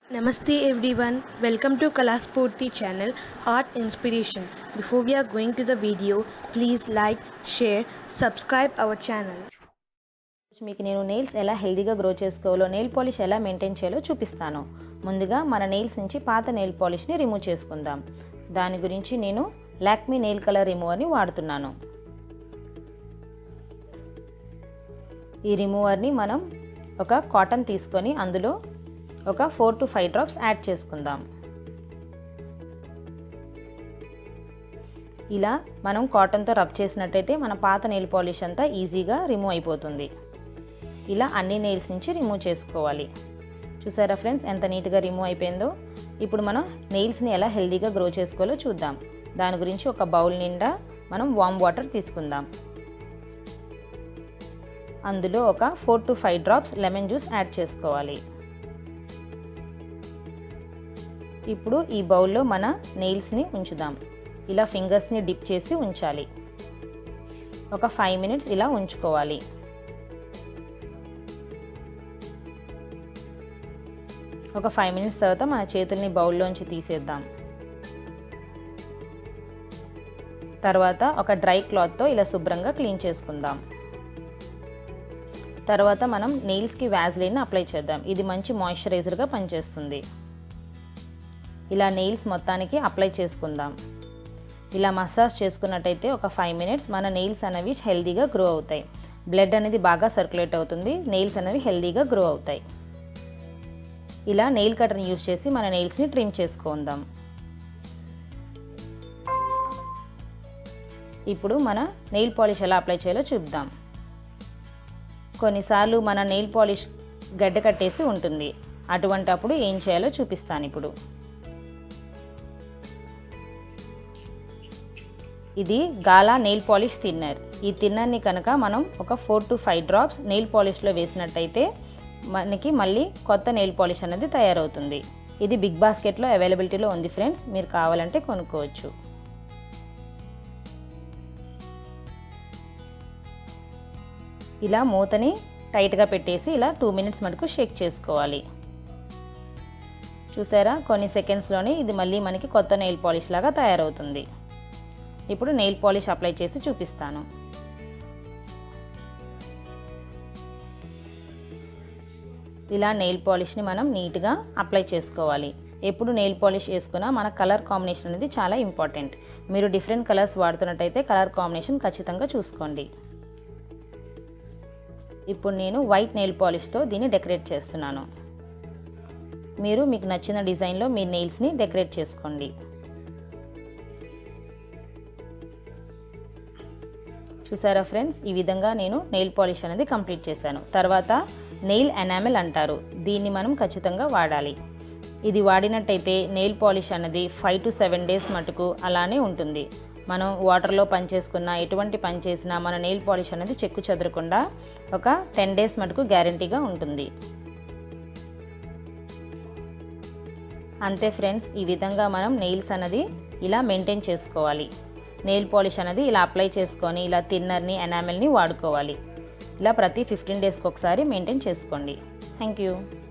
Namaste everyone, welcome to Kalaspurti channel Art Inspiration. Before we are going to the video, please like, share, subscribe our channel. మీకు నేను nails ఎలా హెల్దీగా grow చేసుకోవాలో nail polish ఎలా maintain చేయాలో చూపిస్తాను ముందుగా మన నెయిల్స్ నుంచి పాత నెయిల్ పాలిష్ని రిమూవ్ చేసుకుందాం దాని గురించి నేను లాక్మీ నెయిల్ కలర్ రిమూవర్ని వాడుతున్నాను ఈ రిమూవర్ని మనం ఒక కాటన్ తీసుకొని అందులో ఒక four to five drops add చేసుకుందాం ఇలా మనం కాటన్తో రబ్ చేసినట్టయితే మన పాత నెయిల్ పాలిష్ అంతా ఈజీగా రిమూవ్ అయిపోతుంది ఇలా అన్ని నెయిల్స్ నుంచి రిమూవ్ చేసుకోవాలి చూసారా ఫ్రెండ్స్ ఎంత నీట్గా రిమూవ్ అయిపోయిందో ఇప్పుడు మనం నెయిల్స్ని ఎలా హెల్దీగా గ్రో చేసుకోవాలో చూద్దాం దాని గురించి ఒక బౌల్ నిండా మనం వామ్ వాటర్ తీసుకుందాం అందులో ఒక four to five drops lemon juice add చేసుకోవాలి ఇప్పుడు ఈ బౌల్లో మన నెయిల్స్ని ఉంచుదాం ఇలా ఫింగర్స్ని డిప్ చేసి ఉంచాలి ఒక ఫైవ్ మినిట్స్ ఇలా ఉంచుకోవాలి ఒక ఫైవ్ మినిట్స్ తర్వాత మన చేతుల్ని బౌల్లోంచి తీసేద్దాం తర్వాత ఒక డ్రై క్లాత్తో ఇలా శుభ్రంగా క్లీన్ చేసుకుందాం తర్వాత మనం నెయిల్స్కి వ్యాజ్లైన్ అప్లై చేద్దాం ఇది మంచి మాయిశ్చరైజర్గా పనిచేస్తుంది ఇలా నెయిల్స్ మొత్తానికి అప్లై చేసుకుందాం ఇలా మసాజ్ చేసుకున్నట్టయితే ఒక ఫైవ్ మినిట్స్ మన నెయిల్స్ అనేవి హెల్దీగా గ్రో అవుతాయి బ్లడ్ అనేది బాగా సర్క్యులేట్ అవుతుంది నెయిల్స్ అనేవి హెల్దీగా గ్రో అవుతాయి ఇలా నెయిల్ కటర్ని యూజ్ చేసి మన నెయిల్స్ని ట్రిమ్ చేసుకుందాం ఇప్పుడు మన నెయిల్ పాలిష్ ఎలా అప్లై చేయాలో చూద్దాం కొన్నిసార్లు మన నెయిల్ పాలిష్ గడ్డ కట్టేసి ఉంటుంది అటువంటి అప్పుడు ఏం చేయాలో చూపిస్తాను ఇప్పుడు ఇది గాలా నెయిల్ పాలిష్ థిన్నర్ ఈ థిన్నర్ని కనుక మనం ఒక four to five drops nail పాలిష్లో వేసినట్టయితే మనకి మళ్ళీ కొత్త నెయిల్ పాలిష్ అనేది తయారవుతుంది ఇది బిగ్ బాస్కెట్లో అవైలబిలిటీలో ఉంది ఫ్రెండ్స్ మీరు కావాలంటే కొనుక్కోవచ్చు ఇలా మూతని టైట్గా పెట్టేసి ఇలా టూ మినిట్స్ మటుకు షేక్ చేసుకోవాలి చూసారా కొన్ని సెకండ్స్లోనే ఇది మళ్ళీ మనకి కొత్త నెయిల్ పాలిష్ లాగా తయారవుతుంది ఇప్పుడు నెయిల్ పాలిష్ అప్లై చేసి చూపిస్తాను ఇలా నెయిల్ పాలిష్ని మనం నీట్గా అప్లై చేసుకోవాలి ఎప్పుడు నెయిల్ పాలిష్ వేసుకున్నా మన కలర్ కాంబినేషన్ అనేది చాలా ఇంపార్టెంట్ మీరు డిఫరెంట్ కలర్స్ వాడుతున్నట్టయితే కలర్ కాంబినేషన్ ఖచ్చితంగా చూసుకోండి ఇప్పుడు నేను వైట్ నెయిల్ పాలిష్తో దీన్ని డెకరేట్ చేస్తున్నాను మీరు మీకు నచ్చిన డిజైన్లో మీ నెయిల్స్ని డెకరేట్ చేసుకోండి చూసారా ఫ్రెండ్స్ ఈ విధంగా నేను నెయిల్ పాలిష్ అనేది కంప్లీట్ చేశాను తర్వాత నెయిల్ ఎనామెల్ అంటారు దీన్ని మనం ఖచ్చితంగా వాడాలి ఇది వాడినట్టయితే నెయిల్ పాలిష్ అనేది ఫైవ్ టు సెవెన్ డేస్ మటుకు అలానే ఉంటుంది మనం వాటర్లో పని చేసుకున్న ఎటువంటి పని చేసినా మన నెయిల్ పాలిష్ అనేది చెక్కు చెదరకుండా ఒక టెన్ డేస్ మటుకు గ్యారంటీగా ఉంటుంది అంతే ఫ్రెండ్స్ ఈ విధంగా మనం నెయిల్స్ అనేది ఇలా మెయింటైన్ చేసుకోవాలి నెయిల్ పాలిష్ అనేది ఇలా అప్లై చేసుకొని ఇలా థిన్నర్ని ఎనామెల్ని వాడుకోవాలి ఇలా ప్రతి ఫిఫ్టీన్ డేస్కి ఒకసారి మెయింటైన్ చేసుకోండి థ్యాంక్ యూ